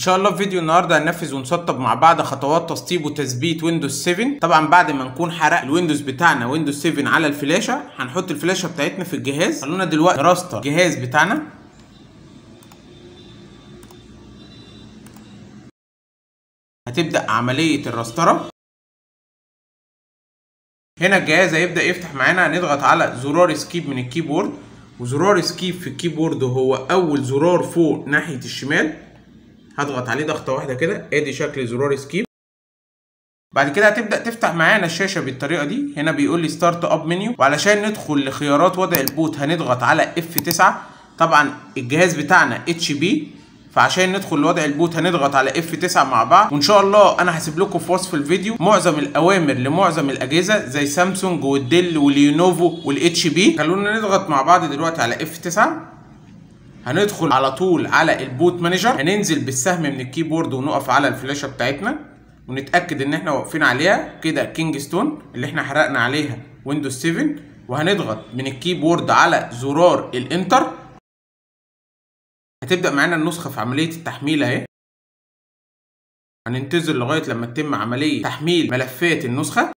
ان شاء الله في فيديو النهارده هننفذ ونسطب مع بعض خطوات تسطيب وتثبيت ويندوز 7 طبعا بعد ما نكون حرق الويندوز بتاعنا ويندوز 7 على الفلاشه هنحط الفلاشه بتاعتنا في الجهاز خلونا دلوقتي نراستر الجهاز بتاعنا هتبدا عمليه الرستره هنا الجهاز هيبدا يفتح معانا هنضغط على زرار اسكيب من الكيبورد وزرار اسكيب في الكيبورد هو اول زرار فوق ناحيه الشمال هضغط عليه ضغطه واحده كده ادي شكل زرار اسكيب بعد كده هتبدا تفتح معانا الشاشه بالطريقه دي هنا بيقول لي ستارت اب منيو وعلشان ندخل لخيارات وضع البوت هنضغط على اف 9 طبعا الجهاز بتاعنا اتش بي فعشان ندخل لوضع البوت هنضغط على اف 9 مع بعض وان شاء الله انا هسيب لكم في وصف الفيديو معظم الاوامر لمعظم الاجهزه زي سامسونج والديل واللينوفو والاتش بي خلونا نضغط مع بعض دلوقتي على اف 9 هندخل على طول على البوت مانجر هننزل بالسهم من الكيبورد ونقف على الفلاشه بتاعتنا ونتاكد ان احنا واقفين عليها كده كينج ستون اللي احنا حرقنا عليها ويندوز 7 وهنضغط من الكيبورد على زرار الانتر هتبدا معانا النسخه في عمليه التحميل اهي هننتظر لغايه لما تتم عمليه تحميل ملفات النسخه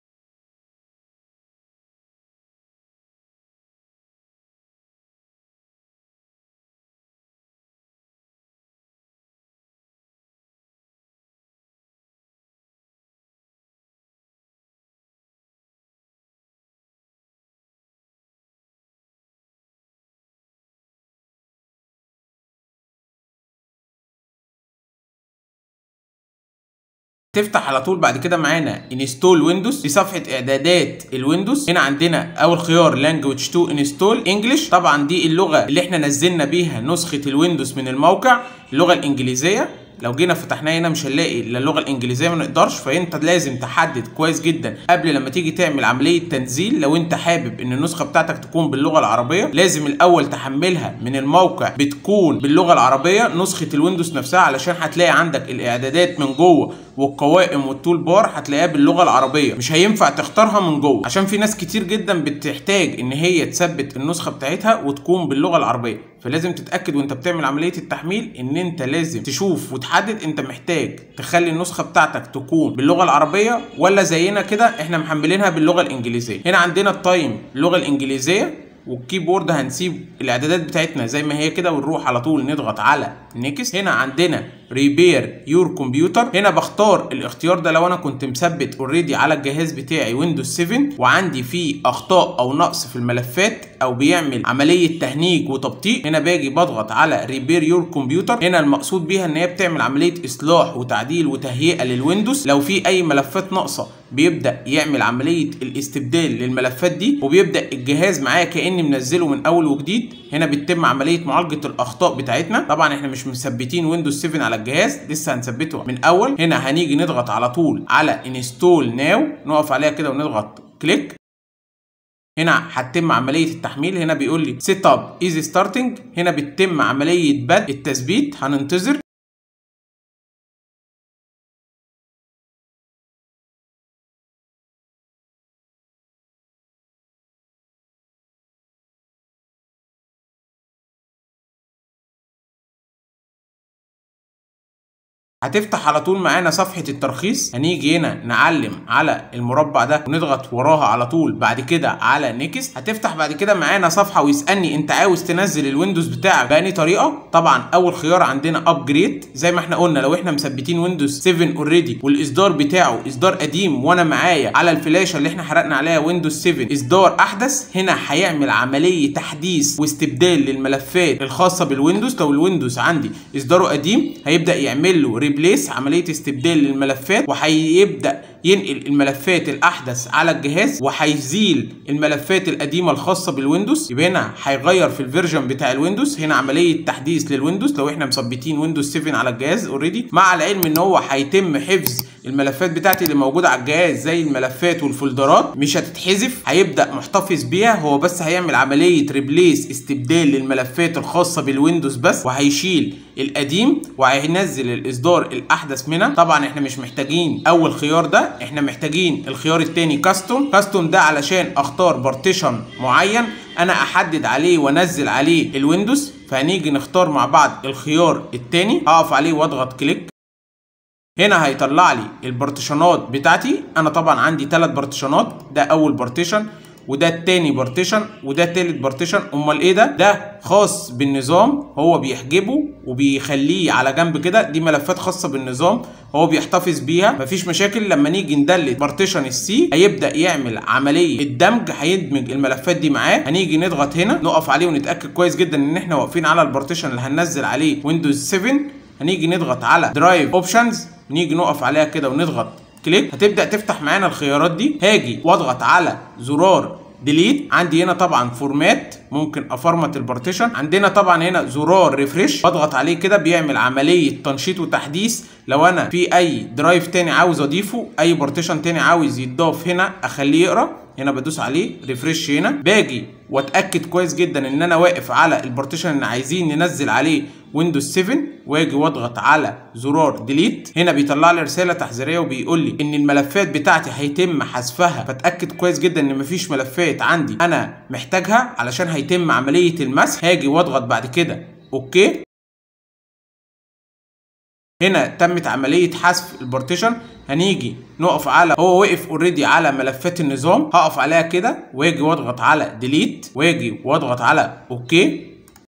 تفتح على طول بعد كده معانا انستول ويندوز في صفحه اعدادات الويندوز هنا عندنا اول خيار لانجوج 2 انستول انجلش طبعا دي اللغه اللي احنا نزلنا بيها نسخه الويندوز من الموقع اللغه الانجليزيه لو جينا فتحناه هنا مش هنلاقي الا اللغه الانجليزيه ما نقدرش فانت لازم تحدد كويس جدا قبل لما تيجي تعمل عمليه تنزيل لو انت حابب ان النسخه بتاعتك تكون باللغه العربيه لازم الاول تحملها من الموقع بتكون باللغه العربيه نسخه الويندوز نفسها علشان هتلاقي عندك الاعدادات من جوه والقوائم والتول بار هتلاقيها باللغه العربيه مش هينفع تختارها من جوه عشان في ناس كتير جدا بتحتاج ان هي تثبت النسخه بتاعتها وتكون باللغه العربيه فلازم تتاكد وانت بتعمل عمليه التحميل ان انت لازم تشوف وتحدد انت محتاج تخلي النسخه بتاعتك تكون باللغه العربيه ولا زينا كده احنا محملينها باللغه الانجليزيه هنا عندنا التايم اللغه الانجليزيه والكيبورد هنسيب الاعدادات بتاعتنا زي ما هي كده ونروح على طول نضغط على نيكست هنا عندنا ريبير يور كمبيوتر هنا بختار الاختيار ده لو انا كنت مثبت اوريدي على الجهاز بتاعي ويندوز 7 وعندي فيه اخطاء او نقص في الملفات او بيعمل عمليه تهنيج وتبطيء هنا باجي بضغط على ريبير يور كمبيوتر هنا المقصود بيها ان هي بتعمل عمليه اصلاح وتعديل وتهيئه للويندوز لو في اي ملفات ناقصه بيبدا يعمل عمليه الاستبدال للملفات دي وبيبدا الجهاز معايا كاني منزله من اول وجديد هنا بتتم عمليه معالجه الاخطاء بتاعتنا طبعا احنا مش مثبتين ويندوز 7 على الجهاز لسه هنثبته من اول هنا هنيجي نضغط على طول على انستول ناو نقف عليها كده ونضغط كليك هنا هتتم عمليه التحميل هنا بيقول لي سيت اب ايزي ستارتنج هنا بتتم عمليه بدء التثبيت هننتظر هتفتح على طول معانا صفحة الترخيص هنيجي هنا نعلم على المربع ده ونضغط وراها على طول بعد كده على نيكست هتفتح بعد كده معانا صفحة ويسألني انت عاوز تنزل الويندوز بتاعك بأني طريقة طبعا اول خيار عندنا ابجريد زي ما احنا قلنا لو احنا مثبتين ويندوز 7 اوريدي والاصدار بتاعه اصدار قديم وانا معايا على الفلاشة اللي احنا حرقنا عليها ويندوز 7 اصدار احدث هنا هيعمل عملية تحديث واستبدال للملفات الخاصة بالويندوز لو الويندوز عندي اصداره قديم هيبدأ يعمل له ريبليس عمليه استبدال للملفات وهيبدا ينقل الملفات الاحدث على الجهاز وهيزيل الملفات القديمه الخاصه بالويندوز يبقى هنا هيغير في الفيرجن بتاع الويندوز هنا عمليه تحديث للويندوز لو احنا مثبتين ويندوز 7 على الجهاز اوريدي مع العلم ان هو هيتم حفظ الملفات بتاعتي اللي موجوده على الجهاز زي الملفات والفولدرات مش هتتحذف هيبدا محتفظ بيها هو بس هيعمل عمليه ريبليس استبدال للملفات الخاصه بالويندوز بس وهيشيل القديم وهينزل الاصدار الاحدث منها طبعا احنا مش محتاجين اول خيار ده احنا محتاجين الخيار التاني كاستوم كاستوم ده علشان اختار بارتيشن معين انا احدد عليه وانزل عليه الويندوز فهنيجي نختار مع بعض الخيار التاني هقف عليه واضغط كليك هنا هيطلع لي البارتيشنات بتاعتي انا طبعا عندي ثلاث بارتيشنات ده اول بارتيشن وده التاني بارتيشن وده التالت بارتيشن امال ايه ده ده خاص بالنظام هو بيحجبه وبيخليه على جنب كده دي ملفات خاصه بالنظام هو بيحتفظ بيها مفيش مشاكل لما نيجي ندلت بارتيشن السي هيبدا يعمل عمليه الدمج هيدمج الملفات دي معاه هنيجي نضغط هنا نقف عليه ونتاكد كويس جدا ان احنا واقفين على البارتيشن اللي هننزل عليه ويندوز 7 هنيجي نضغط على درايف اوبشنز نيجي نقف عليها كده ونضغط كليك هتبدا تفتح معانا الخيارات دي هاجي واضغط على زرار ديليت عندي هنا طبعا فورمات ممكن افرمت البارتيشن عندنا طبعا هنا زرار ريفريش بضغط عليه كده بيعمل عمليه تنشيط وتحديث لو انا في اي درايف تاني عاوز اضيفه اي بارتيشن تاني عاوز يتضاف هنا اخليه يقرا هنا بدوس عليه ريفريش هنا باجي واتاكد كويس جدا ان انا واقف على البارتيشن اللي عايزين ننزل عليه ويندوز 7 واجي واضغط على زرار ديليت هنا بيطلع لي رساله تحذيريه وبيقول لي ان الملفات بتاعتي هيتم حذفها فاتاكد كويس جدا ان مفيش ملفات عندي انا محتاجها علشان هيتم عمليه المسح هاجي واضغط بعد كده اوكي هنا تمت عمليه حذف البارتيشن هنيجي نقف على هو وقف اوريدي على ملفات النظام هقف عليها كده واجي واضغط على ديليت واجي واضغط على اوكي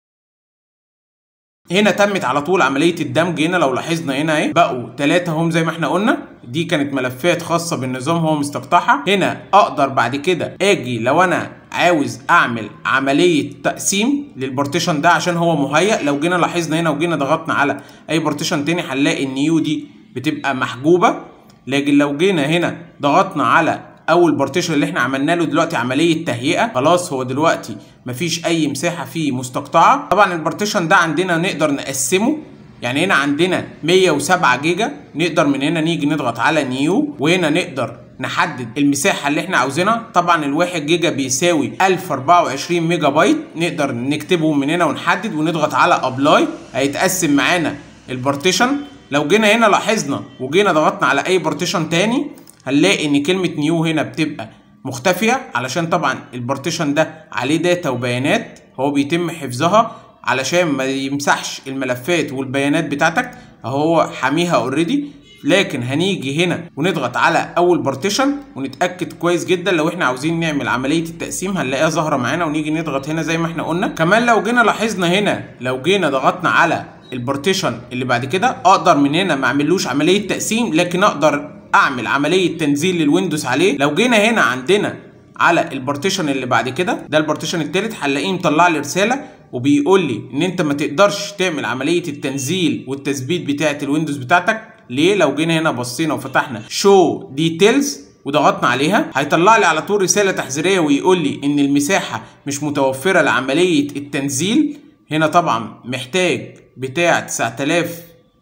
هنا تمت على طول عمليه الدمج هنا لو لاحظنا هنا اهي بقوا ثلاثه هم زي ما احنا قلنا دي كانت ملفات خاصه بالنظام هو مستقطعها هنا اقدر بعد كده اجي لو انا عاوز اعمل عمليه تقسيم للبارتيشن ده عشان هو مهيأ لو جينا لاحظنا هنا وجينا ضغطنا على اي بارتيشن تاني هنلاقي النيو دي بتبقى محجوبه لكن لو جينا هنا ضغطنا على اول بارتيشن اللي احنا عملنا له دلوقتي عمليه تهيئه خلاص هو دلوقتي مفيش اي مساحه فيه مستقطعه طبعا البارتيشن ده عندنا نقدر نقسمه يعني هنا عندنا 107 جيجا نقدر من هنا نيجي نضغط على نيو وهنا نقدر نحدد المساحة اللي احنا عاوزينها طبعا الواحد جيجا بيساوي 1024 ميجا بايت نقدر نكتبه من هنا ونحدد ونضغط على ابلاي هيتقسم معانا البارتيشن لو جينا هنا لاحظنا وجينا ضغطنا على اي بارتيشن تاني هنلاقي ان كلمة نيو هنا بتبقى مختفية علشان طبعا البارتيشن ده عليه داتا وبيانات هو بيتم حفظها علشان ما يمسحش الملفات والبيانات بتاعتك هو حاميها اوريدي لكن هنيجي هنا ونضغط على اول بارتيشن ونتاكد كويس جدا لو احنا عاوزين نعمل عمليه التقسيم هنلاقيها ظاهره معانا ونيجي نضغط هنا زي ما احنا قلنا كمان لو جينا لاحظنا هنا لو جينا ضغطنا على البارتيشن اللي بعد كده اقدر من هنا ما اعملوش عمليه تقسيم لكن اقدر اعمل عمليه تنزيل للويندوز عليه لو جينا هنا عندنا على البارتيشن اللي بعد كده ده البارتيشن التالت هنلاقيه مطلع لي رساله وبيقول لي ان انت ما تقدرش تعمل عمليه التنزيل والتثبيت بتاعه الويندوز بتاعتك ليه لو جينا هنا بصينا وفتحنا شو ديتيلز وضغطنا عليها هيطلع لي على طول رساله تحذيريه ويقول لي ان المساحه مش متوفره لعمليه التنزيل هنا طبعا محتاج بتاع 9000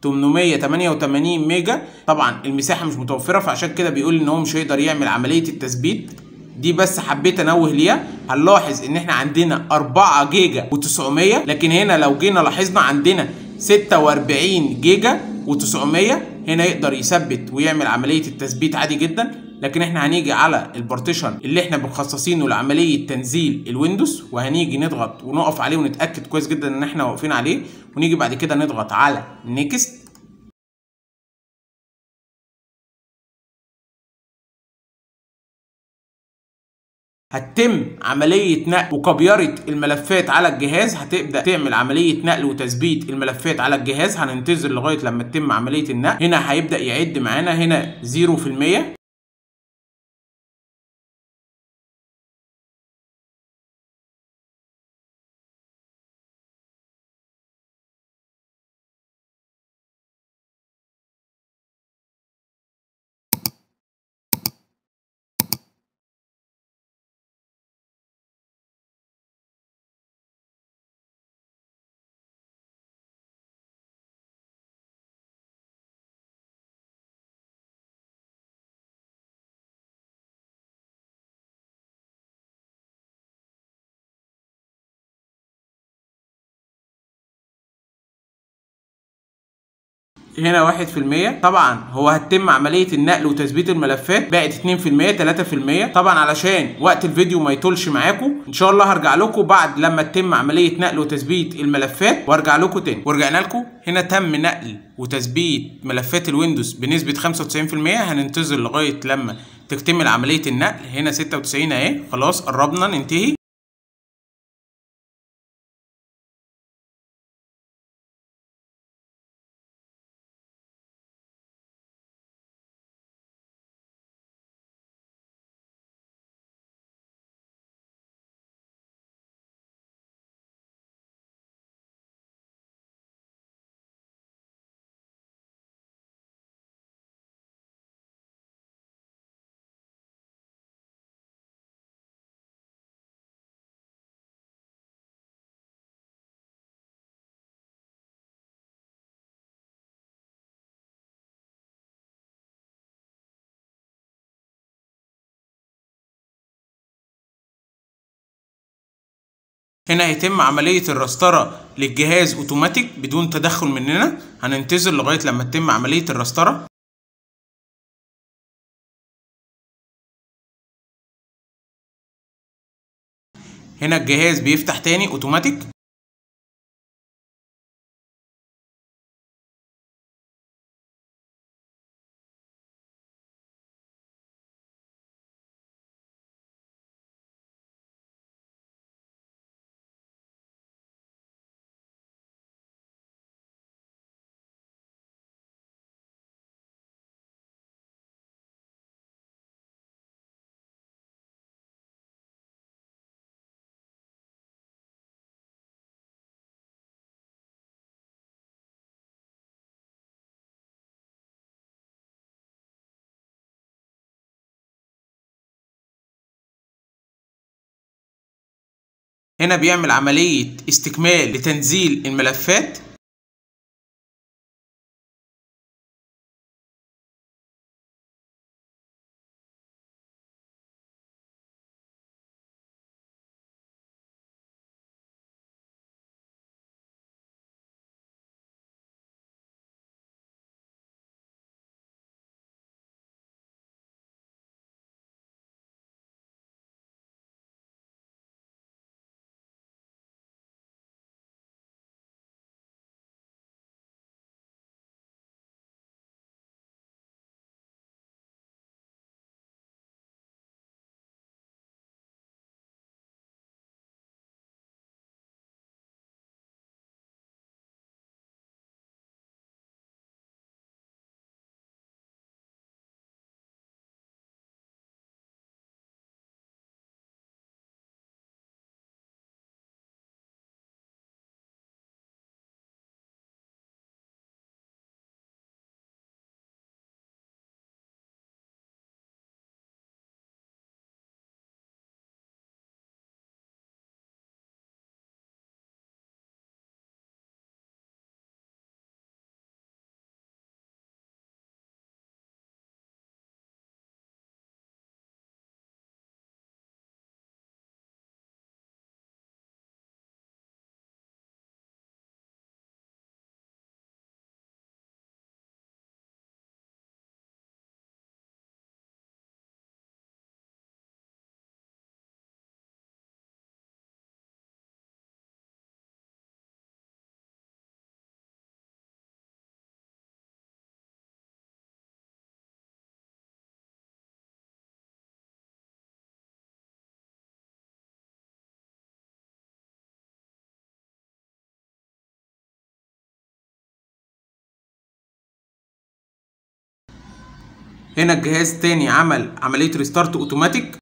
888 ميجا طبعا المساحه مش متوفره فعشان كده بيقول ان هو مش هيقدر يعمل عمليه التثبيت دي بس حبيت انوه ليها هنلاحظ ان احنا عندنا 4 جيجا و900 لكن هنا لو جينا لاحظنا عندنا 46 جيجا و900 هنا يقدر يثبت ويعمل عمليه التثبيت عادي جدا لكن احنا هنيجي على البارتيشن اللي احنا مخصصينه لعمليه تنزيل الويندوز وهنيجي نضغط ونقف عليه ونتاكد كويس جدا ان احنا واقفين عليه ونيجي بعد كده نضغط على نيكست هتتم عملية نقل وكبيرة الملفات على الجهاز هتبدأ تعمل عملية نقل وتثبيت الملفات على الجهاز هننتظر لغاية لما تتم عملية النقل هنا هيبدأ يعد معانا هنا 0% هنا واحد في المية طبعا هو هتتم عملية النقل وتثبيت الملفات بقت اتنين في المية تلاتة في المية طبعا علشان وقت الفيديو ما يطولش معاكم ان شاء الله هرجع لكم بعد لما تتم عملية نقل وتثبيت الملفات وارجع لكم تاني ورجعنا لكم هنا تم نقل وتثبيت ملفات الويندوز بنسبة 95% هننتظر لغاية لما تكتمل عملية النقل هنا 96 اهي خلاص قربنا ننتهي هنا هيتم عملية الرسترة للجهاز اوتوماتيك بدون تدخل مننا هننتظر لغاية لما تتم عملية الرسترة هنا الجهاز بيفتح تاني اوتوماتيك هنا بيعمل عملية استكمال لتنزيل الملفات هنا الجهاز تاني عمل عملية ريستارت اوتوماتيك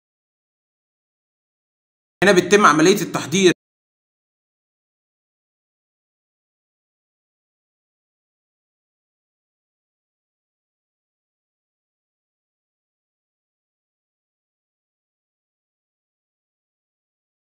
هنا بتتم عملية التحضير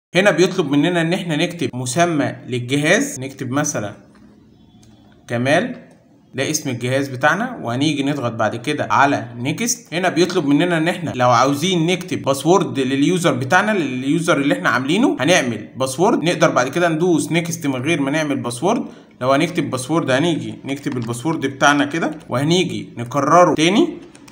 هنا بيطلب مننا ان احنا نكتب مسمى للجهاز نكتب مثلا كمال ده اسم الجهاز بتاعنا وهنيجي نضغط بعد كده على نيكست هنا بيطلب مننا ان احنا لو عاوزين نكتب باسورد لليوزر بتاعنا لليوزر اللي احنا عاملينه هنعمل باسورد نقدر بعد كده ندوس نيكست من غير ما نعمل باسورد لو هنكتب باسورد هنيجي نكتب الباسورد بتاعنا كده وهنيجي نكرره تاني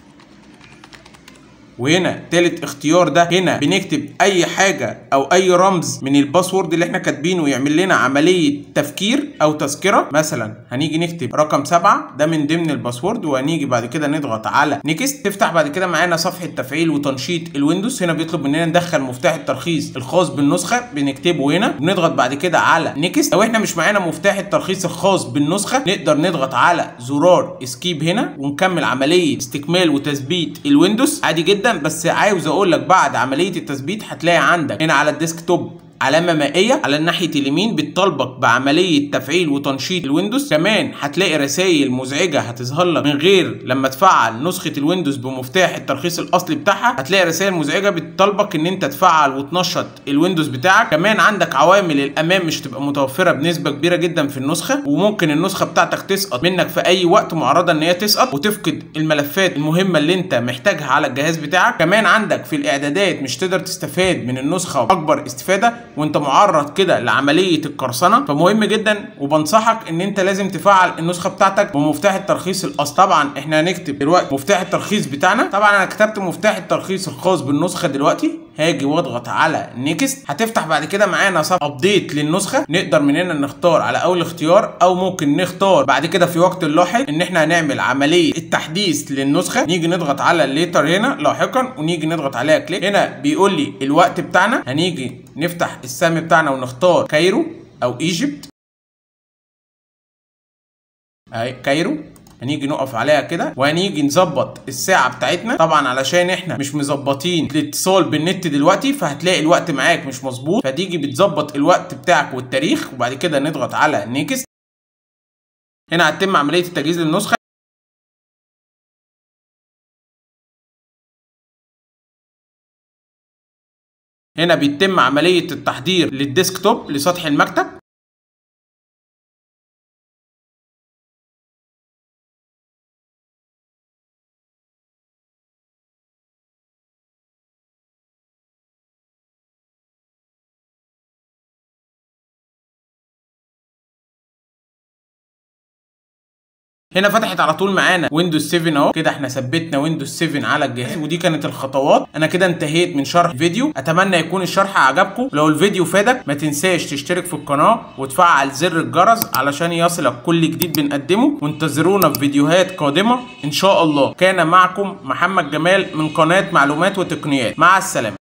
وهنا تالت اختيار ده هنا بنكتب اي حاجة او اي رمز من الباسورد اللي احنا كاتبينه يعمل لنا عملية تفكير او تذكرة مثلا هنيجي نكتب رقم سبعة ده من ضمن الباسورد وهنيجي بعد كده نضغط على نيكست تفتح بعد كده معانا صفحة تفعيل وتنشيط الويندوز هنا بيطلب مننا ندخل مفتاح الترخيص الخاص بالنسخة بنكتبه هنا بنضغط بعد كده على نيكست لو احنا مش معانا مفتاح الترخيص الخاص بالنسخة نقدر نضغط على زرار اسكيب هنا ونكمل عملية استكمال وتثبيت الويندوز عادي جدا جدا بس عاوز اقول لك بعد عمليه التثبيت هتلاقي عندك هنا على الديسكتوب علامه مائيه على ناحيه اليمين بتطالبك بعمليه تفعيل وتنشيط الويندوز كمان هتلاقي رسائل مزعجه هتظهر لك من غير لما تفعل نسخه الويندوز بمفتاح الترخيص الاصلي بتاعها هتلاقي رسائل مزعجه بتطالبك ان انت تفعل وتنشط الويندوز بتاعك كمان عندك عوامل الامان مش تبقى متوفره بنسبه كبيره جدا في النسخه وممكن النسخه بتاعتك تسقط منك في اي وقت معرضه ان هي تسقط وتفقد الملفات المهمه اللي انت محتاجها على الجهاز بتاعك كمان عندك في الاعدادات مش تقدر تستفاد من النسخه اكبر استفاده وانت معرض كده لعمليه القرصنه فمهم جدا وبنصحك ان انت لازم تفعل النسخه بتاعتك بمفتاح الترخيص الاصل طبعا احنا هنكتب دلوقتي مفتاح الترخيص بتاعنا طبعا انا كتبت مفتاح الترخيص الخاص بالنسخه دلوقتي هاجي واضغط على نيكست هتفتح بعد كده معانا صفحه ابديت للنسخه نقدر من هنا نختار على اول اختيار او ممكن نختار بعد كده في وقت لاحق ان احنا هنعمل عمليه التحديث للنسخه نيجي نضغط على الليتر هنا لاحقا ونيجي نضغط عليها كليك هنا بيقول لي الوقت بتاعنا هنيجي نفتح السهم بتاعنا ونختار كايرو او ايجيبت اهي كايرو هنيجي نقف عليها كده وهنيجي نظبط الساعه بتاعتنا طبعا علشان احنا مش مظبطين الاتصال بالنت دلوقتي فهتلاقي الوقت معاك مش مظبوط فتيجي بتظبط الوقت بتاعك والتاريخ وبعد كده نضغط على نيكست هنا هتتم عمليه التجهيز للنسخه هنا بيتم عمليه التحضير للديسكتوب لسطح المكتب هنا فتحت على طول معانا ويندوز 7 اهو كده احنا ثبتنا ويندوز 7 على الجهاز ودي كانت الخطوات انا كده انتهيت من شرح الفيديو اتمنى يكون الشرح عجبكم لو الفيديو فادك ما تنساش تشترك في القناه وتفعل زر الجرس علشان يصلك كل جديد بنقدمه وانتظرونا في فيديوهات قادمه ان شاء الله كان معكم محمد جمال من قناه معلومات وتقنيات مع السلامه